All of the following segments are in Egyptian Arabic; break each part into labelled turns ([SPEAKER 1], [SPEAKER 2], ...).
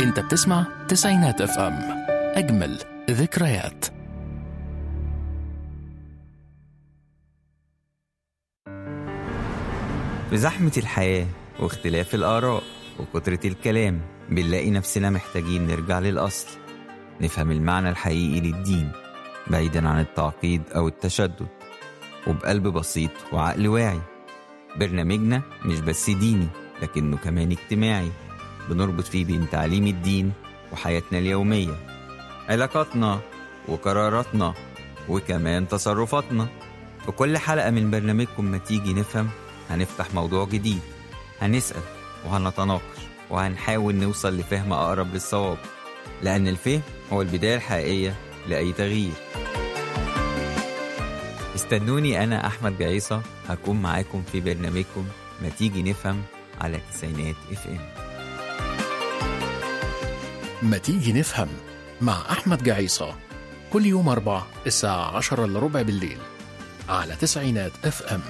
[SPEAKER 1] انت بتسمع تسعينات اف ام اجمل ذكريات
[SPEAKER 2] في زحمة الحياة واختلاف الآراء وكترة الكلام بنلاقي نفسنا محتاجين نرجع للأصل نفهم المعنى الحقيقي للدين بعيدا عن التعقيد أو التشدد وبقلب بسيط وعقل واعي برنامجنا مش بس ديني لكنه كمان اجتماعي بنربط فيه بين تعليم الدين وحياتنا اليومية علاقاتنا وقراراتنا وكمان تصرفاتنا في كل حلقة من برنامجكم ما تيجي نفهم هنفتح موضوع جديد هنسأل وهنتناقش وهنحاول نوصل لفهم أقرب للصواب لأن الفهم هو البداية الحقيقية لأي تغيير استنوني أنا أحمد جعيصة هكون معاكم في برنامجكم ما تيجي نفهم على تسعينات اف ام
[SPEAKER 1] ما تيجي نفهم مع أحمد جعيصة كل يوم أربع الساعة عشرة إلا ربع بالليل على تسعينات اف ام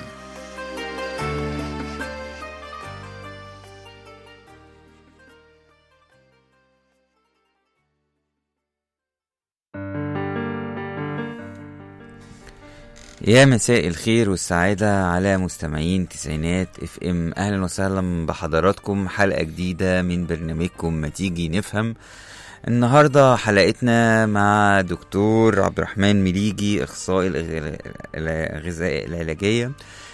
[SPEAKER 2] يا مساء الخير والسعادة على مستمعين تسعينات اف ام اهلا وسهلا بحضراتكم حلقة جديدة من برنامجكم ما تيجي نفهم النهاردة حلقتنا مع دكتور عبد الرحمن مليجي اخصائي الغ- الغذاء العلاجية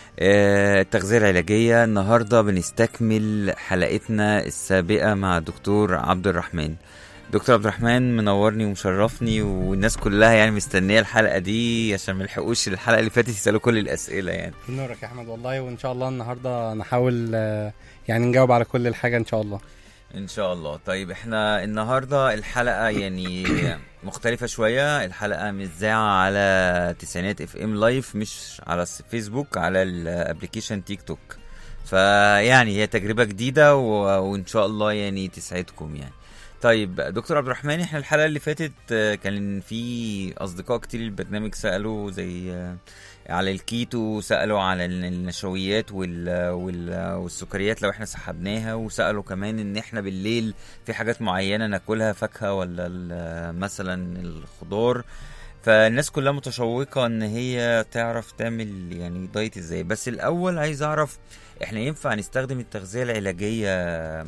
[SPEAKER 2] آه، التغذية العلاجية النهاردة بنستكمل حلقتنا السابقة مع دكتور عبد الرحمن دكتور عبد الرحمن منورني ومشرفني والناس كلها يعني مستنيه الحلقه دي عشان ما يلحقوش الحلقه اللي فاتت يسالوا كل الاسئله يعني
[SPEAKER 3] نورك يا احمد والله وان شاء الله النهارده نحاول آه، يعني نجاوب على كل الحاجه ان شاء الله
[SPEAKER 2] ان شاء الله طيب احنا النهارده الحلقه يعني مختلفه شويه الحلقه متذاعه على تسعينات اف ام لايف مش على الفيسبوك على الابلكيشن تيك توك فيعني هي تجربه جديده و... وان شاء الله يعني تسعدكم يعني طيب دكتور عبد الرحمن احنا الحلقه اللي فاتت آه، كان في اصدقاء كتير البرنامج سالوا زي آه، على الكيتو سالوا على ال- النشويات وال... وال... والسكريات لو احنا سحبناها وسالوا كمان ان احنا بالليل في حاجات معينه ناكلها فاكهه ولا ال- مثلا الخضار فالناس كلها متشوقه ان هي تعرف تعمل يعني دايت ازاي بس الاول عايز اعرف احنا ينفع نستخدم التغذيه العلاجيه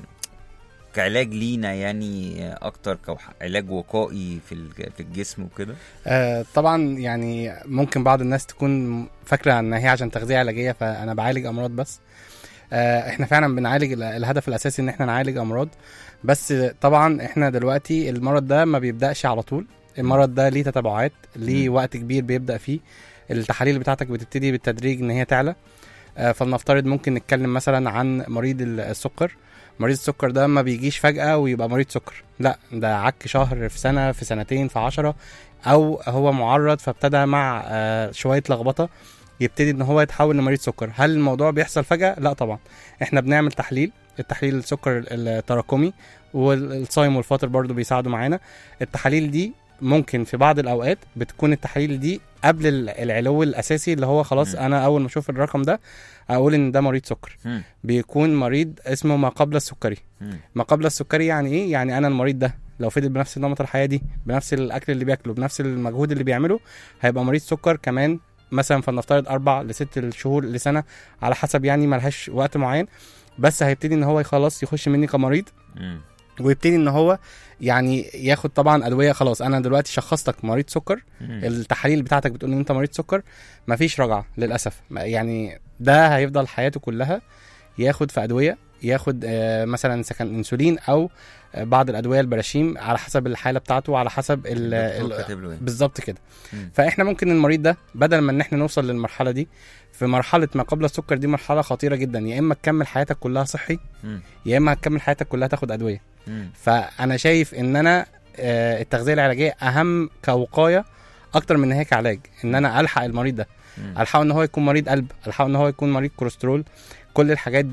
[SPEAKER 2] كعلاج لينا يعني اكتر كعلاج وقائي في الج- في الجسم وكده
[SPEAKER 3] آه طبعا يعني ممكن بعض الناس تكون فاكره ان هي عشان تغذيه علاجيه فانا بعالج امراض بس آه احنا فعلا بنعالج ال- الهدف الاساسي ان احنا نعالج امراض بس طبعا احنا دلوقتي المرض ده ما بيبداش على طول المرض ده ليه تتبعات ليه
[SPEAKER 2] مم.
[SPEAKER 3] وقت كبير بيبدا فيه التحاليل بتاعتك بتبتدي بالتدريج ان هي تعلى آه فلنفترض ممكن نتكلم مثلا عن مريض ال- السكر مريض السكر ده ما بيجيش فجأة ويبقى مريض سكر لا ده عك شهر في سنة في سنتين في عشرة او هو معرض فابتدى مع آه، شويه لخبطه يبتدي ان هو يتحول لمريض سكر هل الموضوع بيحصل فجاه لا طبعا احنا بنعمل تحليل التحليل السكر التراكمي والصايم والفاطر برضو بيساعدوا معانا التحاليل دي ممكن في بعض الاوقات بتكون التحاليل دي قبل ال- العلو الاساسي اللي هو خلاص
[SPEAKER 2] مم.
[SPEAKER 3] انا اول ما اشوف الرقم ده اقول ان ده مريض سكر
[SPEAKER 2] مم.
[SPEAKER 3] بيكون مريض اسمه ما قبل السكري
[SPEAKER 2] مم.
[SPEAKER 3] ما قبل السكري يعني ايه يعني انا المريض ده لو فضل بنفس نمط الحياه دي بنفس الاكل اللي بياكله بنفس المجهود اللي بيعمله هيبقى مريض سكر كمان مثلا فلنفترض اربع لست شهور لسنه على حسب يعني ملهاش وقت معين بس هيبتدي ان هو خلاص يخش مني كمريض
[SPEAKER 2] مم.
[SPEAKER 3] ويبتدي ان هو يعني ياخد طبعا ادويه خلاص انا دلوقتي شخصتك مريض سكر
[SPEAKER 2] مم.
[SPEAKER 3] التحاليل بتاعتك بتقول ان انت مريض سكر مفيش رجعه للاسف ما- يعني ده هيفضل حياته كلها ياخد في ادويه ياخد آه، مثلا سكن انسولين او آه، بعض الادويه البراشيم على حسب الحاله بتاعته وعلى حسب ال-
[SPEAKER 2] الدكتور
[SPEAKER 3] ال-
[SPEAKER 2] كاتب له ايه
[SPEAKER 3] بالظبط كده
[SPEAKER 2] مم.
[SPEAKER 3] فاحنا ممكن المريض ده بدل ما ان احنا نوصل للمرحله دي في مرحله ما قبل السكر دي مرحله خطيره جدا يا اما تكمل حياتك كلها صحي
[SPEAKER 2] مم.
[SPEAKER 3] يا اما هتكمل حياتك كلها تاخد ادويه
[SPEAKER 2] مم.
[SPEAKER 3] فانا شايف ان انا آه، التغذيه العلاجيه اهم كوقايه اكتر من ان هي كعلاج ان انا الحق المريض ده
[SPEAKER 2] مم.
[SPEAKER 3] الحقه ان هو يكون مريض قلب الحقه ان هو يكون مريض كوليسترول كل الحاجات دي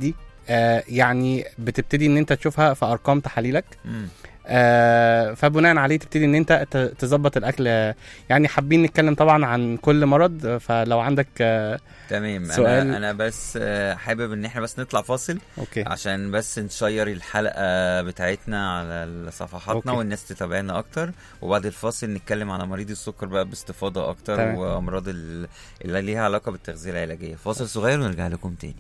[SPEAKER 3] آه يعني بتبتدي ان انت تشوفها في ارقام تحاليلك
[SPEAKER 2] مم.
[SPEAKER 3] آه فبناء عليه تبتدي ان انت ت- تظبط الاكل آه، يعني حابين نتكلم طبعا عن كل مرض آه، فلو عندك آه
[SPEAKER 2] تمام
[SPEAKER 3] سؤال-
[SPEAKER 2] انا انا بس آه، حابب ان احنا بس نطلع فاصل
[SPEAKER 3] اوكي
[SPEAKER 2] عشان بس نشير الحلقه بتاعتنا على صفحاتنا
[SPEAKER 3] أوكي.
[SPEAKER 2] والناس تتابعنا اكتر وبعد الفاصل نتكلم على مريض السكر بقى باستفاضه اكتر
[SPEAKER 3] تمام.
[SPEAKER 2] وامراض ال- اللي ليها علاقه بالتغذيه العلاجيه فاصل صغير ونرجع لكم تاني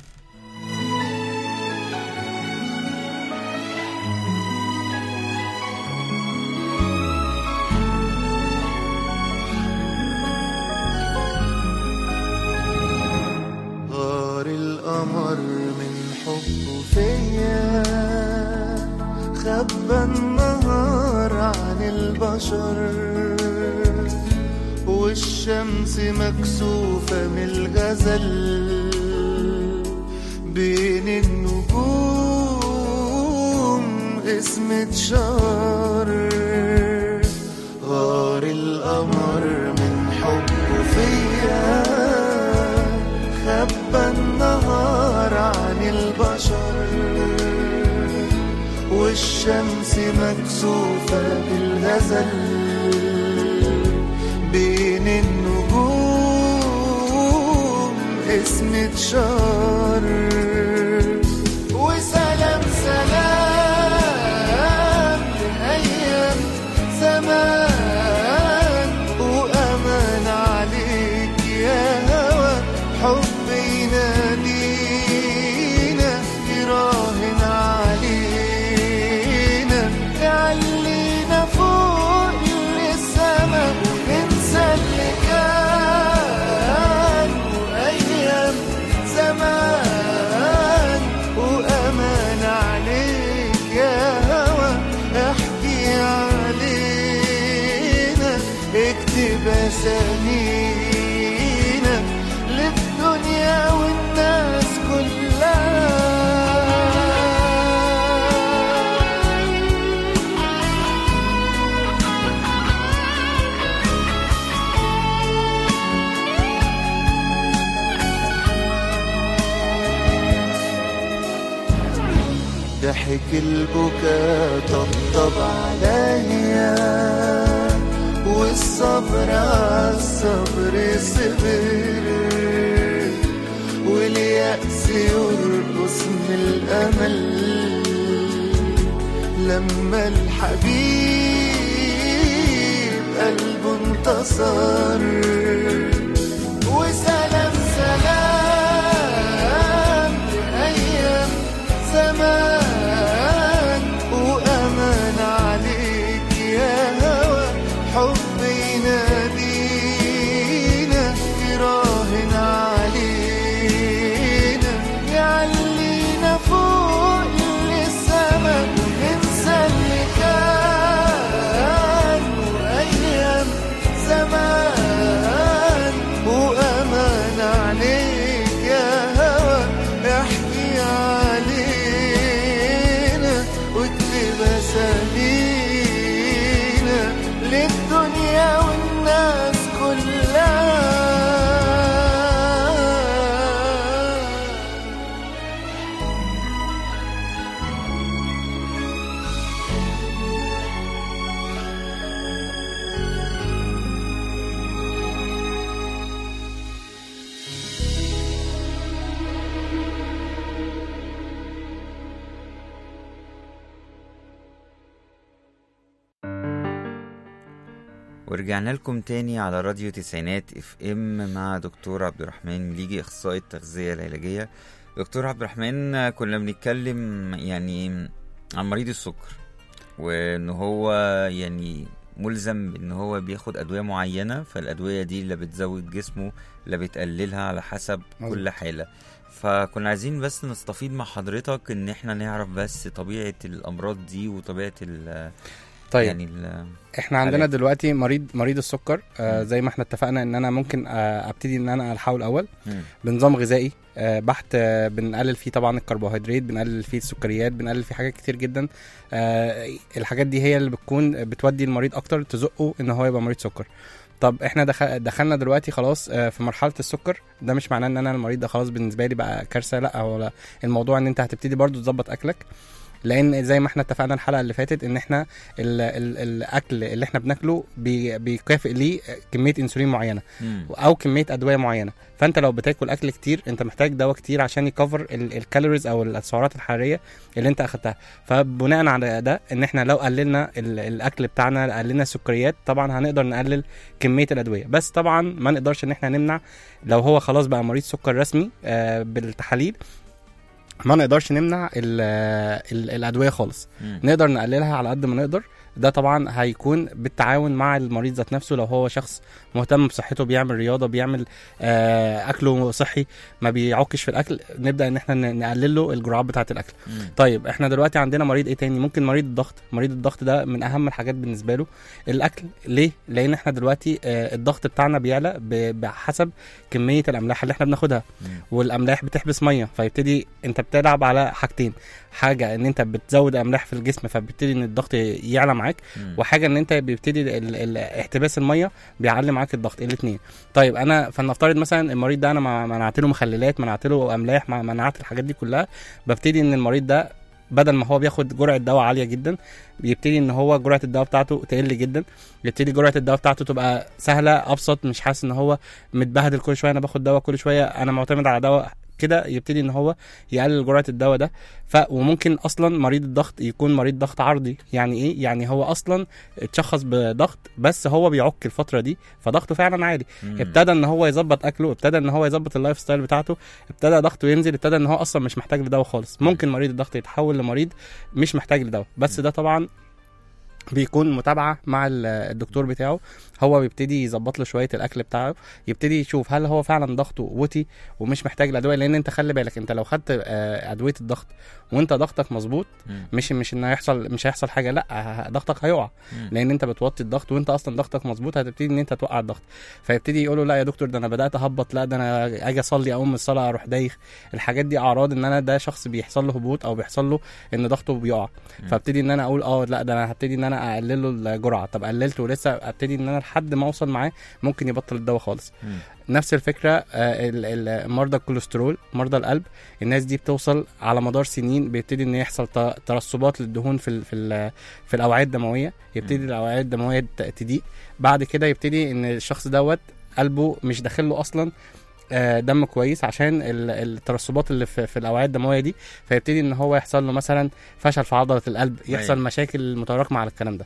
[SPEAKER 4] غار القمر من حبه فيا خبى النهار عن البشر والشمس مكسوفة من الغزل بين النجوم اسمة شهر غار القمر من حبه فيا خبى النهار عن البشر والشمس مكسوفة بالغزل بين النجوم اسمة شهر وسلام سلام لأيام زمان وأمان عليك يا هوى حب ينادينا يراهن علينا يعلينا فوق للسما وننسى اللي كان وأيام زمان وأمان عليك يا هوى احكي علينا اكتب اسامينا للدنيا والناس كلها ضحك البكا طبطب عليا والصبر عالصبر صبر واليأس يرقص من الأمل لما الحبيب قلبه انتصر وسلام سلام لأيام زمان وأمان عليك يا هوى حب ينادينا يراهن علينا يعلينا فوق للسما وننسى اللي كان وأيام زمان وأمان عليك يا هوى احكي علينا واكتب اسامينا للدنيا والناس كلها
[SPEAKER 2] ورجعنا لكم تاني على راديو تسعينات اف ام مع دكتور عبد الرحمن مليجي اخصائي التغذيه العلاجيه دكتور عبد الرحمن كنا بنتكلم يعني عن مريض السكر وان هو يعني ملزم ان هو بياخد ادويه معينه فالادويه دي لا بتزود جسمه لا بتقللها على حسب
[SPEAKER 3] مظبوط.
[SPEAKER 2] كل حاله فكنا عايزين بس نستفيد مع حضرتك ان احنا نعرف بس طبيعه الامراض دي وطبيعه ال
[SPEAKER 3] طيب
[SPEAKER 2] يعني ال
[SPEAKER 3] احنا عندنا
[SPEAKER 2] حالات.
[SPEAKER 3] دلوقتي مريض مريض السكر آه
[SPEAKER 2] مم.
[SPEAKER 3] زي ما احنا اتفقنا ان انا ممكن آه ابتدي ان انا الحقه الاول
[SPEAKER 2] مم.
[SPEAKER 3] بنظام غذائي آه بحت آه بنقلل فيه طبعا الكربوهيدرات بنقلل فيه السكريات بنقلل فيه حاجات كتير جدا آه الحاجات دي هي اللي بتكون بتودي المريض اكتر تزقه ان هو يبقى مريض سكر طب احنا دخل دخلنا دلوقتي خلاص آه، في مرحله السكر ده مش معناه ان انا المريض ده خلاص بالنسبه لي بقى كارثه لا هو لا. الموضوع ان انت هتبتدي برضو تظبط اكلك لان زي ما احنا اتفقنا الحلقه اللي فاتت ان احنا ال ال الاكل اللي احنا بناكله بي بيكافئ ليه كميه انسولين معينه
[SPEAKER 2] مم.
[SPEAKER 3] او كميه ادويه معينه فانت لو بتاكل اكل كتير انت محتاج دواء كتير عشان يكفر ال- الكالوريز او السعرات الحراريه اللي انت اخدتها فبناء على ده ان احنا لو قللنا ال- الاكل بتاعنا قللنا السكريات طبعا هنقدر نقلل كميه الادويه بس طبعا ما نقدرش ان احنا نمنع لو هو خلاص بقى مريض سكر رسمي آه، بالتحاليل ما نقدرش نمنع ال ال الادويه خالص
[SPEAKER 2] مم.
[SPEAKER 3] نقدر نقللها على قد ما نقدر ده طبعا هيكون بالتعاون مع المريض ذات نفسه لو هو شخص مهتم بصحته بيعمل رياضه بيعمل آه اكله صحي ما بيعكش في الاكل نبدا ان احنا ن- نقلل له الجرعات بتاعه الاكل
[SPEAKER 2] مم.
[SPEAKER 3] طيب احنا دلوقتي عندنا مريض ايه تاني ممكن مريض الضغط مريض الضغط ده من اهم الحاجات بالنسبه له الاكل ليه لان احنا دلوقتي آه الضغط بتاعنا بيعلى ب- بحسب كميه الاملاح اللي احنا بناخدها
[SPEAKER 2] مم.
[SPEAKER 3] والاملاح بتحبس ميه فيبتدي انت بتلعب على حاجتين حاجه ان انت بتزود املاح في الجسم فبيبتدي ان الضغط يعلى معاك
[SPEAKER 2] مم.
[SPEAKER 3] وحاجه ان انت بيبتدي ال- ال- احتباس الميه بيعلي معاك الضغط الاثنين طيب انا فلنفترض مثلا المريض ده انا ما- منعت له مخللات منعت له املاح ما- منعت الحاجات دي كلها ببتدي ان المريض ده بدل ما هو بياخد جرعه دواء عاليه جدا بيبتدي ان هو جرعه الدواء بتاعته تقل جدا يبتدي جرعه الدواء بتاعته تبقى سهله ابسط مش حاسس ان هو متبهدل كل شويه انا باخد دواء كل شويه انا معتمد على دواء كده يبتدي ان هو يقلل جرعه الدواء ده ف وممكن اصلا مريض الضغط يكون مريض ضغط عرضي يعني ايه يعني هو اصلا اتشخص بضغط بس هو بيعك الفتره دي فضغطه فعلا عالي
[SPEAKER 2] مم.
[SPEAKER 3] ابتدى ان هو يظبط اكله ابتدى ان هو يظبط اللايف ستايل بتاعته ابتدى ضغطه ينزل ابتدى ان هو اصلا مش محتاج لدواء خالص ممكن مريض الضغط يتحول لمريض مش محتاج لدواء بس ده طبعا بيكون متابعه مع ال- الدكتور بتاعه هو بيبتدي يظبط له شويه الاكل بتاعه يبتدي يشوف هل هو فعلا ضغطه وطي ومش محتاج الادويه لان انت خلي بالك انت لو خدت آه، ادويه الضغط وانت ضغطك مظبوط
[SPEAKER 2] مم.
[SPEAKER 3] مش مش ان هيحصل مش هيحصل حاجه لا ه- ضغطك هيقع
[SPEAKER 2] مم.
[SPEAKER 3] لان انت بتوطي الضغط وانت اصلا ضغطك مظبوط هتبتدي ان انت توقع الضغط فيبتدي يقول له لا يا دكتور ده انا بدات اهبط لا ده انا اجي اصلي اقوم من الصلاه اروح دايخ الحاجات دي اعراض ان انا ده شخص بيحصل له هبوط او بيحصل له ان ضغطه بيقع
[SPEAKER 2] مم.
[SPEAKER 3] فابتدي ان انا اقول اه لا ده انا هبتدي ان انا اقلل له الجرعه طب قللت ولسه ابتدي ان انا لحد ما اوصل معاه ممكن يبطل الدواء خالص
[SPEAKER 2] مم.
[SPEAKER 3] نفس الفكره آه، ال- ال- مرضى الكوليسترول مرضى القلب الناس دي بتوصل على مدار سنين بيبتدي ان يحصل ت- ترسبات للدهون في ال في ال في الاوعيه الدمويه يبتدي
[SPEAKER 2] مم.
[SPEAKER 3] الاوعيه الدمويه ت- تضيق بعد كده يبتدي ان الشخص دوت قلبه مش داخل له اصلا آه، دم كويس عشان ال- الترسبات اللي في, في الاوعيه الدمويه دي فيبتدي ان هو يحصل له مثلا فشل في عضله القلب يحصل
[SPEAKER 2] أيوة.
[SPEAKER 3] مشاكل متراكمه على الكلام ده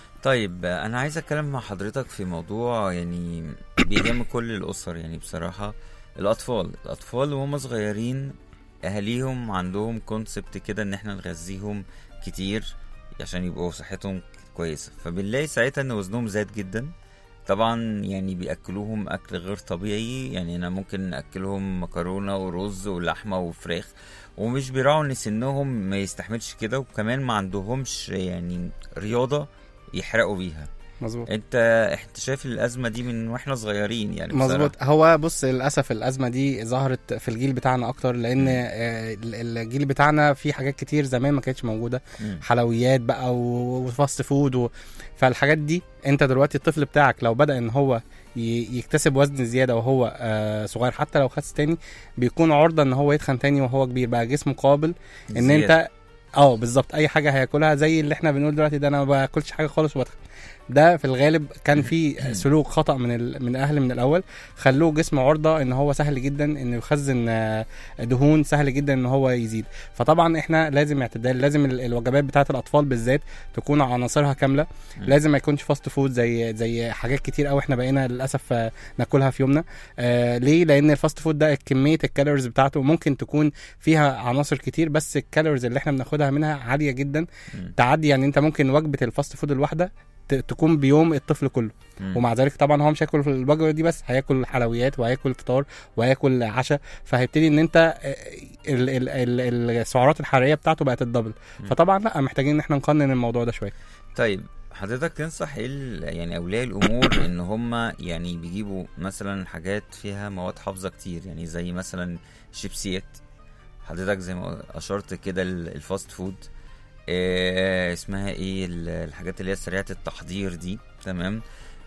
[SPEAKER 2] طيب انا عايز اتكلم مع حضرتك في موضوع يعني بيهم كل الاسر يعني بصراحه الاطفال الاطفال وهم صغيرين اهاليهم عندهم كونسبت كده ان احنا نغذيهم كتير عشان يبقوا صحتهم كويسه فبنلاقي ساعتها ان وزنهم زاد جدا طبعا يعني بياكلوهم اكل غير طبيعي يعني انا ممكن اكلهم مكرونه ورز ولحمه وفراخ ومش بيراعوا ان سنهم ما يستحملش كده وكمان ما عندهمش يعني رياضه يحرقوا بيها
[SPEAKER 3] مظبوط
[SPEAKER 2] انت انت شايف الازمه دي من واحنا صغيرين يعني
[SPEAKER 3] مظبوط هو بص للاسف الازمه دي ظهرت في الجيل بتاعنا اكتر لان
[SPEAKER 2] مم.
[SPEAKER 3] آه، ال- الجيل بتاعنا فيه حاجات كتير زمان ما كانتش موجوده
[SPEAKER 2] مم.
[SPEAKER 3] حلويات بقى و- وفاست فود و... فالحاجات دي انت دلوقتي الطفل بتاعك لو بدا ان هو ي- يكتسب وزن زياده وهو آه صغير حتى لو خس تاني بيكون عرضه ان هو يتخن تاني وهو كبير بقى جسمه قابل ان
[SPEAKER 2] زيادة.
[SPEAKER 3] انت اه بالظبط اي حاجه هياكلها زي اللي احنا بنقول دلوقتي ده انا ما باكلش حاجه خالص وبتخن ده في الغالب كان في سلوك خطا من ال... من الاهل من الاول خلوه جسم عرضه ان هو سهل جدا انه يخزن آه، دهون سهل جدا ان هو يزيد فطبعا احنا لازم اعتدال لازم ال- الوجبات بتاعه الاطفال بالذات تكون عناصرها كامله
[SPEAKER 2] مم.
[SPEAKER 3] لازم ما يكونش فاست فود زي زي حاجات كتير قوي احنا بقينا للاسف آه، ناكلها في يومنا آه ليه لان الفاست فود ده كميه الكالوريز بتاعته ممكن تكون فيها عناصر كتير بس الكالوريز اللي احنا بناخدها منها عاليه جدا
[SPEAKER 2] مم.
[SPEAKER 3] تعدي يعني انت ممكن وجبه الفاست فود الواحده ت- تكون بيوم الطفل كله
[SPEAKER 2] مم.
[SPEAKER 3] ومع ذلك طبعا هو مش هياكل في الوجبه دي بس هياكل حلويات وهياكل فطار وهياكل عشاء فهيبتدي ان انت آه، ال- ال- ال- السعرات الحراريه بتاعته بقت الدبل
[SPEAKER 2] مم.
[SPEAKER 3] فطبعا لا محتاجين ان احنا نقنن الموضوع ده شويه
[SPEAKER 2] طيب حضرتك تنصح ايه ال- يعني اولياء الامور ان هم يعني بيجيبوا مثلا حاجات فيها مواد حافظه كتير يعني زي مثلا شيبسيات حضرتك زي ما اشرت كده ال- الفاست فود إيه اسمها ايه ال- الحاجات اللي هي سريعه التحضير دي تمام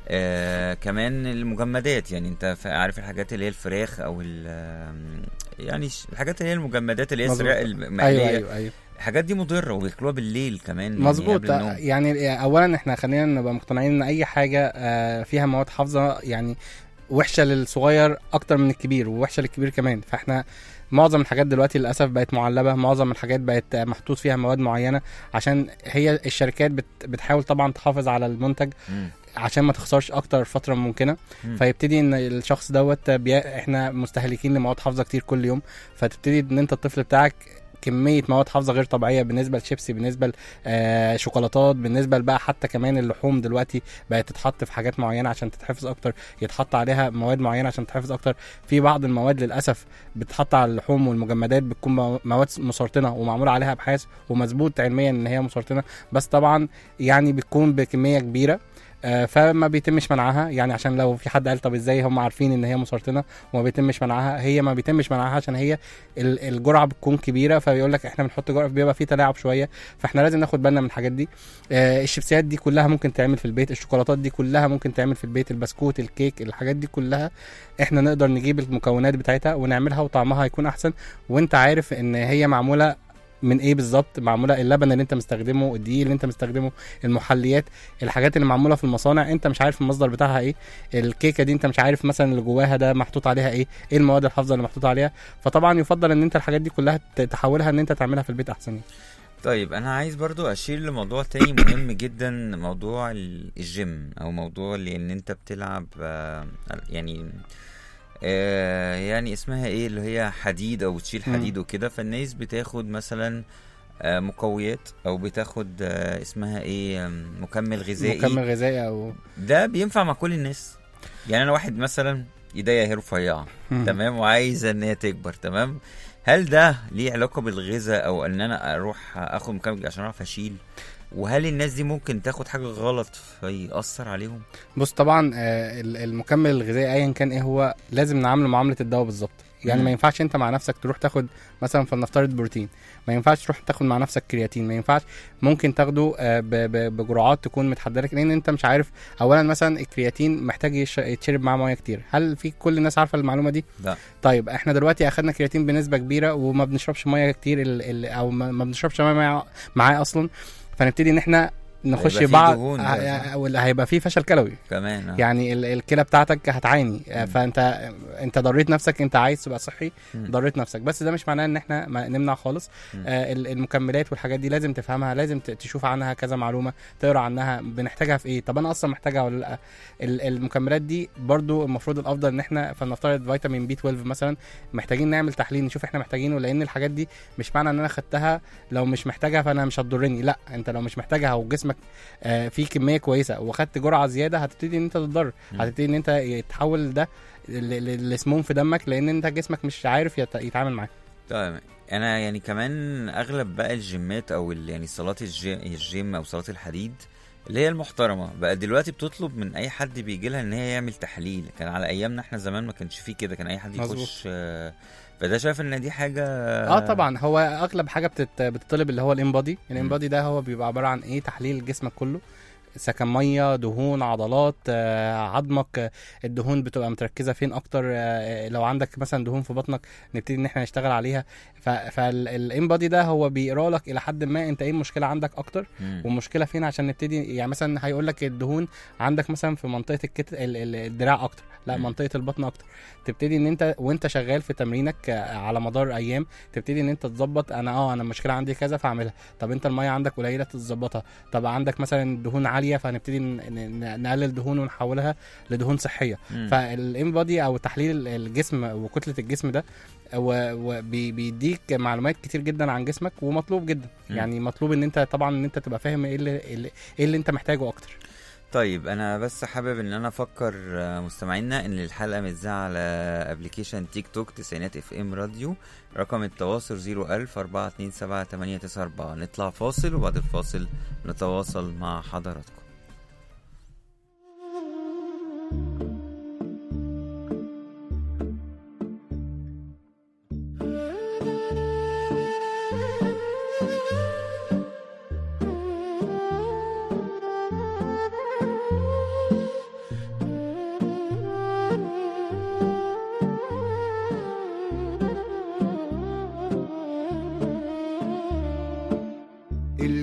[SPEAKER 2] آه كمان المجمدات يعني انت ف- عارف الحاجات اللي هي الفراخ او ال- آم، يعني ش- الحاجات اللي هي المجمدات اللي هي
[SPEAKER 3] مظبوط.
[SPEAKER 2] السريع المقليه
[SPEAKER 3] ايوه ايوه ايوه
[SPEAKER 2] الحاجات دي مضره وبياكلوها بالليل كمان يعني
[SPEAKER 3] مظبوط
[SPEAKER 2] قبل النوم.
[SPEAKER 3] يعني اولا احنا خلينا نبقى مقتنعين ان اي حاجه آه، فيها مواد حافظه يعني وحشه للصغير اكتر من الكبير ووحشه للكبير كمان فاحنا معظم الحاجات دلوقتي للاسف بقت معلبه معظم الحاجات بقت آه، محطوط فيها مواد معينه عشان هي الشركات بت بتحاول طبعا تحافظ على المنتج
[SPEAKER 2] مم.
[SPEAKER 3] عشان ما تخسرش اكتر فتره ممكنه
[SPEAKER 2] مم.
[SPEAKER 3] فيبتدي ان الشخص دوت بي... احنا مستهلكين لمواد حافظه كتير كل يوم فتبتدي ان انت الطفل بتاعك كميه مواد حافظه غير طبيعيه بالنسبه لشيبسي بالنسبه لشوكولاتات بالنسبه بقى حتى كمان اللحوم دلوقتي بقت تتحط في حاجات معينه عشان تتحفظ اكتر يتحط عليها مواد معينه عشان تتحفظ اكتر في بعض المواد للاسف بتتحط على اللحوم والمجمدات بتكون مو- مواد مسرطنه ومعمول عليها ابحاث ومثبوت علميا ان هي مسرطنه بس طبعا يعني بتكون بكميه كبيره آه، فما بيتمش منعها يعني عشان لو في حد قال طب ازاي هم عارفين ان هي مسرطنه وما بيتمش منعها هي ما بيتمش منعها عشان هي ال- الجرعه بتكون كبيره فبيقول لك احنا بنحط جرعه بيبقى في تلاعب شويه فاحنا لازم ناخد بالنا من الحاجات دي آه، الشيبسيات دي كلها ممكن تعمل في البيت الشوكولاتات دي كلها ممكن تعمل في البيت البسكوت الكيك الحاجات دي كلها احنا نقدر نجيب المكونات بتاعتها ونعملها وطعمها هيكون احسن وانت عارف ان هي معموله من ايه بالظبط معموله اللبن اللي انت مستخدمه الدقيق اللي انت مستخدمه المحليات الحاجات اللي معموله في المصانع انت مش عارف المصدر بتاعها ايه الكيكه دي انت مش عارف مثلا اللي جواها ده محطوط عليها ايه ايه المواد الحافظه اللي محطوط عليها فطبعا يفضل ان انت الحاجات دي كلها ت- تحولها ان انت تعملها في البيت احسن يعني.
[SPEAKER 2] طيب انا عايز برضو اشير لموضوع تاني مهم جدا موضوع ال- الجيم او موضوع اللي ان انت بتلعب آه، يعني آه، يعني اسمها ايه اللي هي حديد او بتشيل
[SPEAKER 3] مم.
[SPEAKER 2] حديد وكده فالناس بتاخد مثلا آه، مقويات او بتاخد آه، اسمها ايه آم، مكمل غذائي
[SPEAKER 3] مكمل غذائي او
[SPEAKER 2] ده بينفع مع كل الناس يعني انا واحد مثلا ايديا هي رفيعه تمام وعايزه ان هي تكبر تمام هل ده ليه علاقه بالغذاء او ان انا اروح اخد مكمل عشان اعرف اشيل وهل الناس دي ممكن تاخد حاجه غلط فيأثر عليهم
[SPEAKER 3] بص طبعا آه، ال- المكمل الغذائي ايا كان ايه هو لازم نعامله معامله الدواء بالظبط يعني
[SPEAKER 2] مم.
[SPEAKER 3] ما ينفعش انت مع نفسك تروح تاخد مثلا فلنفترض بروتين ما ينفعش تروح تاخد مع نفسك كرياتين ما ينفعش ممكن تاخده آه، ب- ب- بجرعات تكون متحدده لك لان انت مش عارف اولا مثلا الكرياتين محتاج يش- يتشرب معاه ميه كتير هل في كل الناس عارفه المعلومه دي
[SPEAKER 2] لا.
[SPEAKER 3] طيب احنا دلوقتي اخدنا كرياتين بنسبه كبيره وما بنشربش ميه كتير ال- ال- او ما ما بنشربش ميه مع- معاه اصلا فنبتدي ان احنا نخش
[SPEAKER 2] هيبقى فيه
[SPEAKER 3] بعض
[SPEAKER 2] دهون
[SPEAKER 3] ه-
[SPEAKER 2] بقى.
[SPEAKER 3] ه- هيبقى فيه فشل كلوي
[SPEAKER 2] كمان آه.
[SPEAKER 3] يعني ال- الكلى بتاعتك هتعاني آه،
[SPEAKER 2] مم.
[SPEAKER 3] فانت انت ضريت نفسك انت عايز تبقى صحي
[SPEAKER 2] مم.
[SPEAKER 3] ضريت نفسك بس ده مش معناه ان احنا ما نمنع خالص
[SPEAKER 2] مم.
[SPEAKER 3] آه ال- المكملات والحاجات دي لازم تفهمها لازم ت- تشوف عنها كذا معلومه تقرا عنها بنحتاجها في ايه طب انا اصلا محتاجها ولا لا ال- المكملات دي برضو المفروض الافضل ان احنا فلنفترض فيتامين بي 12 مثلا محتاجين نعمل تحليل نشوف احنا محتاجينه لان الحاجات دي مش معنى ان انا خدتها لو مش محتاجها فانا مش هتضرني لا انت لو مش محتاجها وجسمك آه في كميه كويسه واخدت جرعه زياده هتبتدي ان انت تتضرر
[SPEAKER 2] مم.
[SPEAKER 3] هتبتدي ان انت يتحول ده ل- ل- لسموم في دمك لان انت جسمك مش عارف يت- يتعامل معاه
[SPEAKER 2] طيب انا يعني كمان اغلب بقى الجيمات او ال- يعني صالات الجي- الجيم او صالات الحديد اللي هي المحترمه بقى دلوقتي بتطلب من اي حد بيجي لها ان هي يعمل تحليل كان على ايامنا احنا زمان ما كانش فيه كده كان اي حد
[SPEAKER 3] مظبوط.
[SPEAKER 2] يخش آه، فده شايف ان دي حاجه
[SPEAKER 3] اه طبعا هو اغلب حاجه بتت... بتطلب اللي هو الانبادي الانبادي ده هو بيبقى عباره عن ايه تحليل جسمك كله سكن ميه دهون عضلات آه، عظمك آه، الدهون بتبقى متركزه فين اكتر آه، لو عندك مثلا دهون في بطنك نبتدي ان احنا نشتغل عليها فالانبادي ده هو بيقرا لك الى حد ما انت ايه المشكله عندك اكتر
[SPEAKER 2] مم.
[SPEAKER 3] والمشكله فين عشان نبتدي يعني مثلا هيقول لك الدهون عندك مثلا في منطقه الكت... ال- ال- الدراع اكتر لا
[SPEAKER 2] مم.
[SPEAKER 3] منطقه البطن اكتر تبتدي ان انت وانت شغال في تمرينك آه، على مدار ايام تبتدي ان انت تظبط انا اه انا المشكله عندي كذا فاعملها طب انت الميه عندك قليله تظبطها طب عندك مثلا دهون عاليه فهنبتدي ن- ن- نقلل دهون ونحولها لدهون صحيه
[SPEAKER 2] مم.
[SPEAKER 3] فالانبادي او تحليل الجسم وكتله الجسم ده وبيديك معلومات كتير جدا عن جسمك ومطلوب جدا
[SPEAKER 2] مم.
[SPEAKER 3] يعني مطلوب ان انت طبعا ان انت تبقى فاهم ايه اللي اللي- ايه اللي انت محتاجه اكتر
[SPEAKER 2] طيب انا بس حابب ان انا افكر آه، مستمعينا ان الحلقه متذاعه على ابلكيشن تيك توك تسعينات اف ام راديو رقم التواصل 01000 427 894 نطلع فاصل وبعد الفاصل نتواصل مع حضراتكم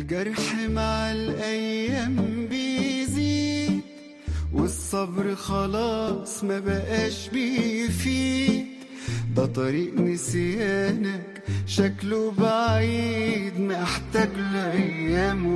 [SPEAKER 4] الجرح مع الأيام بيزيد والصبر خلاص ما بقاش بيفيد ده طريق نسيانك شكله بعيد محتاج لأيام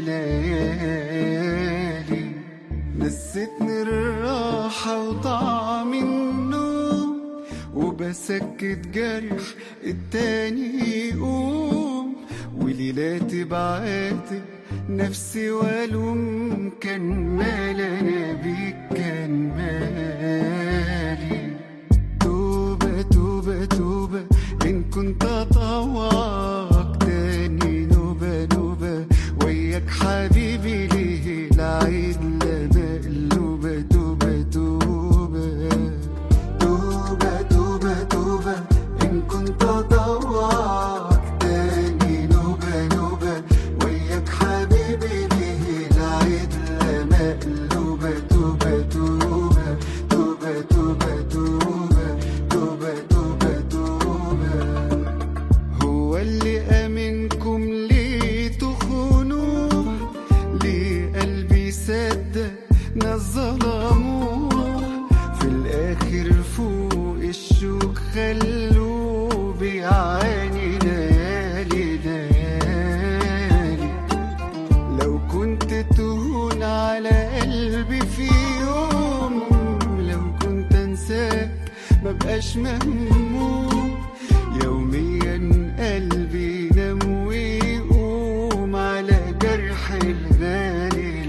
[SPEAKER 4] وليالي نستني الراحة وطعم النوم وبسكت جرح التاني يقوم وليلاتي بعاتب نفسي والوم كان مال انا بيك كان مالي توبة توبة توبة إن كنت أطوعك تاني نوبة نوبة وياك حبيبي ليه العيد لا مقلوبة توبة توبة توبة توبة توبة إن كنت أطوعك تاني نوبة نوبة وياك حبيبي ليه العيد لا مقلوبة توبة توبة توبة توبة توبة توبة توبة توبة هو اللي أمنكم ليه تخونوه ليه قلبي صدق ناس ظلموه في الآخر فوق الشوك خلوه بيعاني ليالي ليالي لو كنت تهون على قلبي في يوم لو كنت انساك مبقاش مهموم يوميا قلبي ينام ويقوم على جرح الغالي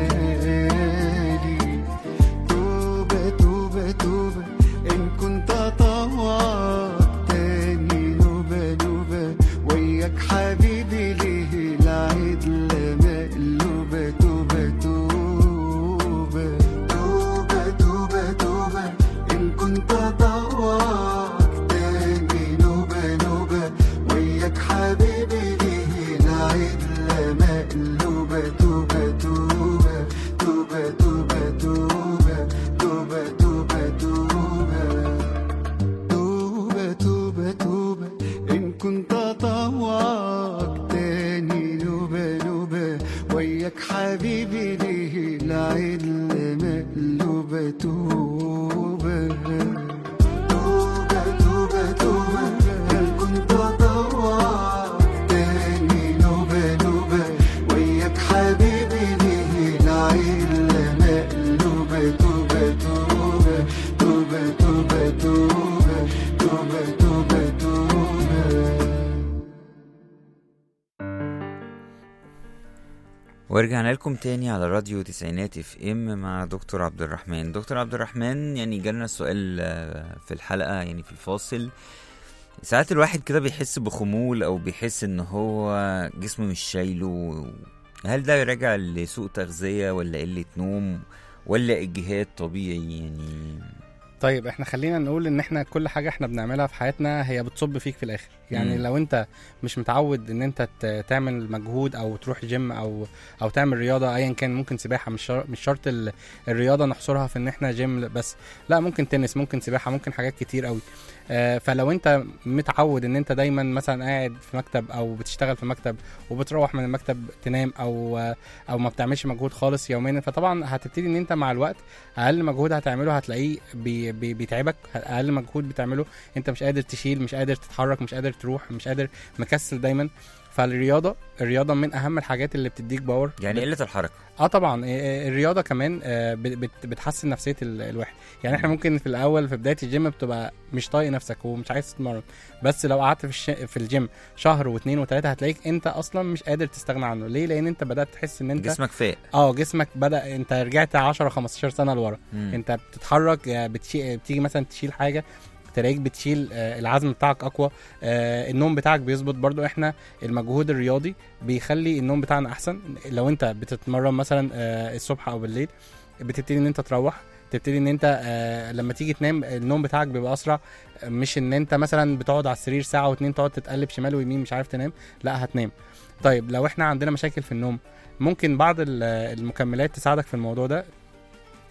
[SPEAKER 4] الغالي توبة توبة توبة إن كنت أطوعك تاني نوبة نوبة وياك حبيبي ليه العيد لا مقلوبة توبة توبة توبة توبة توبة إن كنت أطوعك تاني نوبة نوبة وياك حبيبي ليه العيد لا مقلوبة توبة توبة توبة توبة توبة توبة توبة توبة توبة توبة توبة إن كنت أطوعك تاني نوبة نوبة وياك حبيبي ليه العيد مقلوبة توبة توبة توبة توبة إن كنت أطوعك تاني نوبة نوبة وياك حبيبي ليه العيد مقلوبة توبة توبة توبة توبة توبة توبة توبة توبة
[SPEAKER 2] ورجعنا لكم تاني على راديو تسعينات اف ام مع دكتور عبد الرحمن دكتور عبد الرحمن يعني جالنا السؤال آه، في الحلقة يعني في الفاصل ساعات الواحد كده بيحس بخمول او بيحس ان هو جسمه مش شايله هل ده راجع لسوء تغذية ولا قلة نوم ولا اجهاد طبيعي يعني
[SPEAKER 3] طيب احنا خلينا نقول ان احنا كل حاجه احنا بنعملها في حياتنا هي بتصب فيك في الاخر يعني
[SPEAKER 2] مم.
[SPEAKER 3] لو انت مش متعود ان انت ت- تعمل مجهود او تروح جيم او او تعمل رياضه ايا كان ممكن سباحه مش شر- مش شرط ال- الرياضه نحصرها في ان احنا جيم بس لا ممكن تنس ممكن سباحه ممكن حاجات كتير قوي آه، فلو انت متعود ان انت دايما مثلا قاعد في مكتب او بتشتغل في مكتب وبتروح من المكتب تنام او آه، او ما بتعملش مجهود خالص يوميا فطبعا هتبتدي ان انت مع الوقت اقل مجهود هتعمله هتلاقيه بي بي بيتعبك اقل مجهود بتعمله انت مش قادر تشيل مش قادر تتحرك مش قادر تروح مش قادر مكسل دايما فالرياضه الرياضه من اهم الحاجات اللي بتديك باور
[SPEAKER 2] يعني قلة الحركة
[SPEAKER 3] اه طبعا آه، آه، الرياضه كمان آه، بت- بت- بتحسن نفسيه ال- الواحد يعني احنا ممكن في الاول في بدايه الجيم بتبقى مش طايق نفسك ومش عايز تتمرن بس لو قعدت في الش... في الجيم شهر واثنين وثلاثه هتلاقيك انت اصلا مش قادر تستغنى عنه ليه لان انت بدات تحس ان انت
[SPEAKER 2] جسمك فاق
[SPEAKER 3] اه جسمك بدا انت رجعت 10 15 سنه لورا
[SPEAKER 2] مم.
[SPEAKER 3] انت بتتحرك آه، بتشي... بتيجي مثلا تشيل حاجه تلاقيك بتشيل آه، العزم بتاعك اقوى آه، النوم بتاعك بيظبط برضو احنا المجهود الرياضي بيخلي النوم بتاعنا احسن لو انت بتتمرن مثلا آه، الصبح او بالليل بتبتدي ان انت تروح تبتدي ان انت آه، لما تيجي تنام النوم بتاعك بيبقى اسرع آه، مش ان انت مثلا بتقعد على السرير ساعه واتنين تقعد تتقلب شمال ويمين مش عارف تنام لا هتنام طيب لو احنا عندنا مشاكل في النوم ممكن بعض ال- المكملات تساعدك في الموضوع ده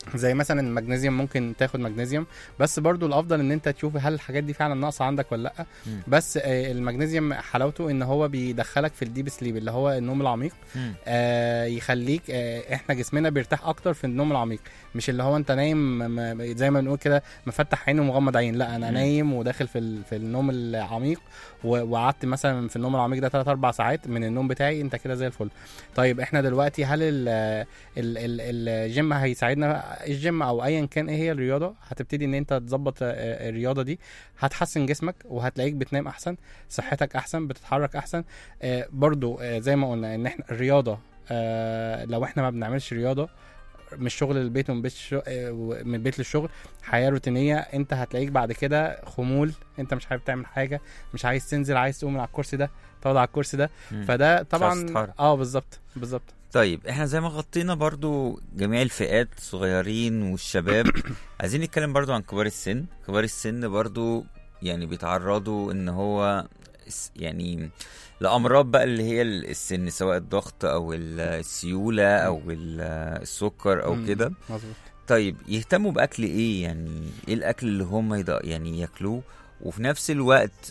[SPEAKER 3] زي مثلا المغنيسيوم ممكن تاخد مغنيسيوم بس برضو الافضل ان انت تشوف هل الحاجات دي فعلا ناقصه عندك ولا لا
[SPEAKER 2] مم.
[SPEAKER 3] بس آه، المغنيسيوم حلاوته ان هو بيدخلك في الديب سليب اللي هو النوم العميق
[SPEAKER 2] مم.
[SPEAKER 3] آه يخليك آه احنا جسمنا بيرتاح اكتر في النوم العميق مش اللي هو انت نايم م- زي ما بنقول كده مفتح عين ومغمض عين لا انا
[SPEAKER 2] مم.
[SPEAKER 3] نايم وداخل في ال- في النوم العميق و- وقعدت مثلا في النوم العميق ده 3 4 ساعات من النوم بتاعي انت كده زي الفل طيب احنا دلوقتي هل ال ال ال الجيم هيساعدنا الجيم او ايا كان ايه هي الرياضه هتبتدي ان انت تظبط آه، الرياضه دي هتحسن جسمك وهتلاقيك بتنام احسن صحتك احسن بتتحرك احسن آه، برضو آه، زي ما قلنا ان احنا الرياضه آه، لو احنا ما بنعملش رياضه من الشغل للبيت ومن بيت الشغل من البيت للشغل حياه روتينيه انت هتلاقيك بعد كده خمول انت مش حابب تعمل حاجه مش عايز تنزل عايز تقوم من على الكرسي ده تقعد على الكرسي ده
[SPEAKER 2] مم.
[SPEAKER 3] فده
[SPEAKER 2] عايز
[SPEAKER 3] طبعا
[SPEAKER 2] تتحرك.
[SPEAKER 3] اه بالظبط بالظبط
[SPEAKER 2] طيب احنا زي ما غطينا برضو جميع الفئات صغيرين والشباب عايزين نتكلم برضو عن كبار السن كبار السن برضو يعني بيتعرضوا ان هو الس- يعني لامراض بقى اللي هي ال- السن سواء الضغط او ال- السيوله او ال- السكر او
[SPEAKER 3] مم.
[SPEAKER 2] كده
[SPEAKER 3] مظبوط
[SPEAKER 2] طيب يهتموا باكل ايه يعني ايه الاكل اللي هم يض- يعني ياكلوه وفي نفس الوقت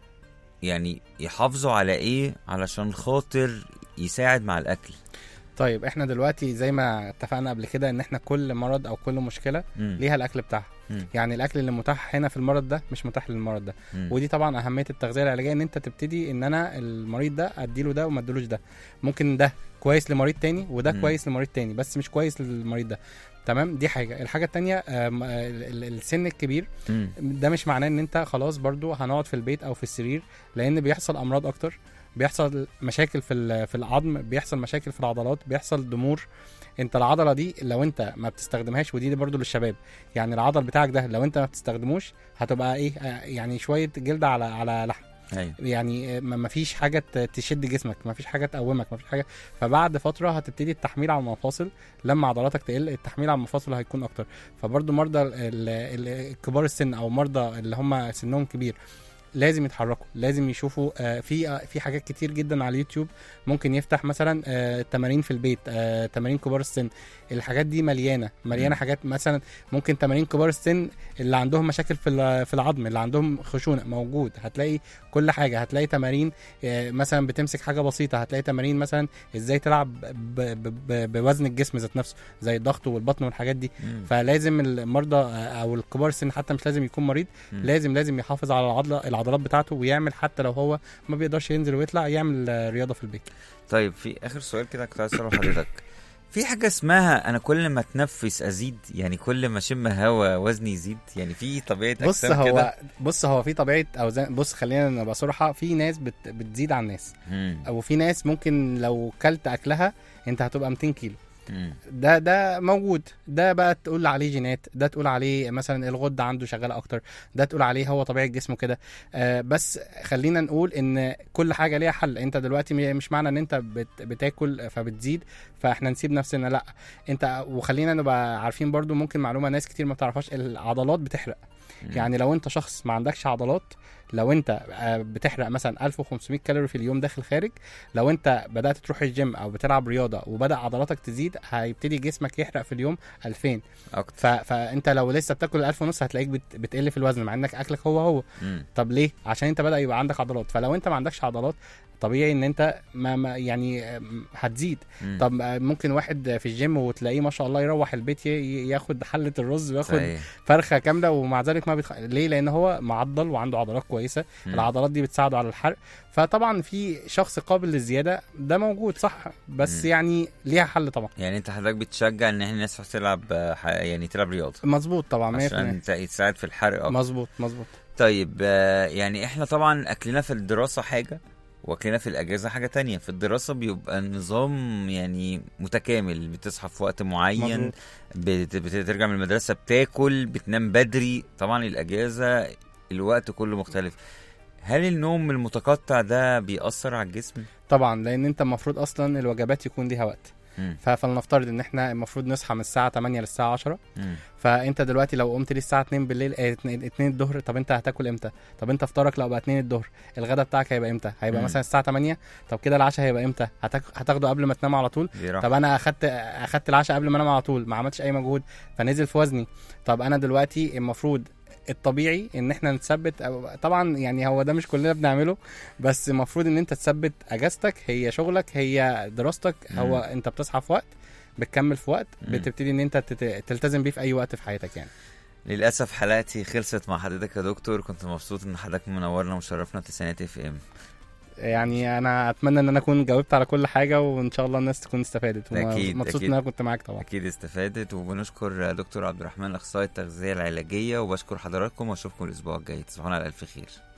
[SPEAKER 2] يعني يحافظوا على ايه علشان خاطر يساعد مع الاكل
[SPEAKER 3] طيب احنا دلوقتي زي ما اتفقنا قبل كده ان احنا كل مرض او كل مشكله
[SPEAKER 2] مم.
[SPEAKER 3] ليها الاكل بتاعها
[SPEAKER 2] مم.
[SPEAKER 3] يعني الاكل اللي متاح هنا في المرض ده مش متاح للمرض ده
[SPEAKER 2] مم.
[SPEAKER 3] ودي طبعا اهميه التغذيه العلاجيه ان انت تبتدي ان انا المريض ده اديله ده وما اديلوش ده ممكن ده كويس لمريض تاني وده
[SPEAKER 2] مم.
[SPEAKER 3] كويس لمريض تاني بس مش كويس للمريض ده تمام دي حاجه الحاجه التانية آم، آه، ال- ال- السن الكبير
[SPEAKER 2] مم.
[SPEAKER 3] ده مش معناه ان انت خلاص برضو هنقعد في البيت او في السرير لان بيحصل امراض اكتر بيحصل مشاكل في ال- في العظم بيحصل مشاكل في العضلات بيحصل ضمور انت العضله دي لو انت ما بتستخدمهاش ودي برضو للشباب يعني العضل بتاعك ده لو انت ما بتستخدموش هتبقى ايه آه، يعني شويه جلد على على لحم
[SPEAKER 2] ايوه
[SPEAKER 3] يعني آه، ما ما فيش حاجه ت- تشد جسمك ما فيش حاجه تقومك ما فيش حاجه فبعد فتره هتبتدي التحميل على المفاصل لما عضلاتك تقل التحميل على المفاصل هيكون اكتر فبرضو مرضى ال- ال- ال- كبار السن او مرضى اللي هم سنهم كبير لازم يتحركوا لازم يشوفوا آه، في آه، في حاجات كتير جدا على اليوتيوب ممكن يفتح مثلا آه، تمارين في البيت آه، تمارين كبار السن الحاجات دي مليانه مليانه
[SPEAKER 2] مم.
[SPEAKER 3] حاجات مثلا ممكن تمارين كبار السن اللي عندهم مشاكل في ال- في العظم اللي عندهم خشونه موجود هتلاقي كل حاجه هتلاقي تمارين آه، مثلا بتمسك حاجه بسيطه هتلاقي تمارين مثلا ازاي تلعب ب- ب- ب- بوزن الجسم ذات نفسه زي الضغط والبطن والحاجات دي
[SPEAKER 2] مم.
[SPEAKER 3] فلازم المرضى آه، او الكبار السن حتى مش لازم يكون مريض
[SPEAKER 2] مم.
[SPEAKER 3] لازم لازم يحافظ على العضله العضلات بتاعته ويعمل حتى لو هو ما بيقدرش ينزل ويطلع يعمل آه، رياضه في البيت
[SPEAKER 2] طيب في اخر سؤال كده كنت عايز اساله لحضرتك في حاجه اسمها انا كل ما اتنفس ازيد يعني كل ما اشم هوا وزني يزيد يعني في طبيعه
[SPEAKER 3] بص
[SPEAKER 2] اجسام
[SPEAKER 3] هو
[SPEAKER 2] كده
[SPEAKER 3] بص هو في طبيعه اوزان بص خلينا نبقى صراحه في ناس بت بتزيد عن ناس
[SPEAKER 2] مم.
[SPEAKER 3] او في ناس ممكن لو كلت اكلها انت هتبقى 200 كيلو
[SPEAKER 2] مم.
[SPEAKER 3] ده ده موجود ده بقى تقول عليه جينات ده تقول عليه مثلا الغده عنده شغاله اكتر ده تقول عليه هو طبيعه جسمه كده آه بس خلينا نقول ان كل حاجه ليها حل انت دلوقتي م- مش معنى ان انت بت بتاكل فبتزيد فاحنا نسيب نفسنا لا انت وخلينا نبقى عارفين برضو ممكن معلومه ناس كتير ما تعرفهاش العضلات بتحرق
[SPEAKER 2] مم.
[SPEAKER 3] يعني لو انت شخص ما عندكش عضلات لو انت آه، بتحرق مثلا 1500 كالوري في اليوم داخل خارج لو انت بدات تروح الجيم او بتلعب رياضه وبدا عضلاتك تزيد هيبتدي جسمك يحرق في اليوم 2000
[SPEAKER 2] اكتر
[SPEAKER 3] ف... فانت لو لسه بتاكل 1000 ونص هتلاقيك بت... بتقل في الوزن مع انك اكلك هو هو
[SPEAKER 2] مم.
[SPEAKER 3] طب ليه عشان انت بدا يبقى عندك عضلات فلو انت ما عندكش عضلات طبيعي ان انت ما, ما يعني آم، هتزيد
[SPEAKER 2] مم.
[SPEAKER 3] طب آه، ممكن واحد في الجيم وتلاقيه ما شاء الله يروح البيت ي- ي- ياخد حله الرز وياخد
[SPEAKER 2] صحيح.
[SPEAKER 3] فرخه كامله ومع ذلك ما بيتخ... ليه لان هو معضل وعنده عضلات كويسه
[SPEAKER 2] مم.
[SPEAKER 3] العضلات دي بتساعده على الحرق فطبعا في شخص قابل للزياده ده موجود صح بس
[SPEAKER 2] مم.
[SPEAKER 3] يعني ليها حل طبعا
[SPEAKER 2] يعني انت حضرتك بتشجع ان احنا الناس تروح تلعب آه، ح- يعني تلعب رياضه
[SPEAKER 3] مظبوط طبعا 100%
[SPEAKER 2] عشان ت- تساعد في الحرق اكتر
[SPEAKER 3] مظبوط مظبوط
[SPEAKER 2] طيب آه، يعني احنا طبعا اكلنا في الدراسة حاجة واكلنا في الاجازة حاجة تانية في الدراسة بيبقى النظام يعني متكامل بتصحى في وقت معين
[SPEAKER 3] مظبوط.
[SPEAKER 2] بت- بترجع من المدرسة بتاكل بتنام بدري طبعا الاجازة الوقت كله مختلف هل النوم المتقطع ده بيأثر على الجسم؟
[SPEAKER 3] طبعا لان انت المفروض اصلا الوجبات يكون ليها وقت
[SPEAKER 2] مم.
[SPEAKER 3] ف- فلنفترض ان احنا المفروض نصحى من الساعه 8 للساعه 10
[SPEAKER 2] مم.
[SPEAKER 3] فانت دلوقتي لو قمت لي الساعه 2 بالليل اه 2 2 الظهر طب انت هتاكل امتى طب انت فطارك لو بقى 2 الظهر الغدا بتاعك هيبقى امتى هيبقى
[SPEAKER 2] مم.
[SPEAKER 3] مثلا الساعه 8 طب كده العشاء هيبقى امتى هتاك... هتاخده قبل ما تنام على طول
[SPEAKER 2] دي راحة.
[SPEAKER 3] طب انا اخدت اخدت العشاء قبل ما انام على طول ما عملتش اي مجهود فنزل في وزني طب انا دلوقتي المفروض الطبيعي ان احنا نثبت أو- طبعا يعني هو ده مش كلنا بنعمله بس المفروض ان انت تثبت اجازتك هي شغلك هي دراستك
[SPEAKER 2] مم.
[SPEAKER 3] هو انت بتصحى في وقت بتكمل في وقت
[SPEAKER 2] مم.
[SPEAKER 3] بتبتدي ان انت تت- تلتزم بيه في اي وقت في حياتك يعني
[SPEAKER 2] للاسف حلقتي خلصت مع حضرتك يا دكتور كنت مبسوط ان حضرتك منورنا ومشرفنا في تسعينات اف ام
[SPEAKER 3] يعني انا اتمنى ان انا اكون جاوبت على كل حاجه وان شاء الله الناس تكون استفادت
[SPEAKER 2] أكيد،
[SPEAKER 3] مبسوط
[SPEAKER 2] أكيد.
[SPEAKER 3] ان انا كنت معاك طبعا
[SPEAKER 2] اكيد استفادت وبنشكر دكتور عبد الرحمن اخصائي التغذيه العلاجيه وبشكر حضراتكم واشوفكم الاسبوع الجاي تصبحون على الف خير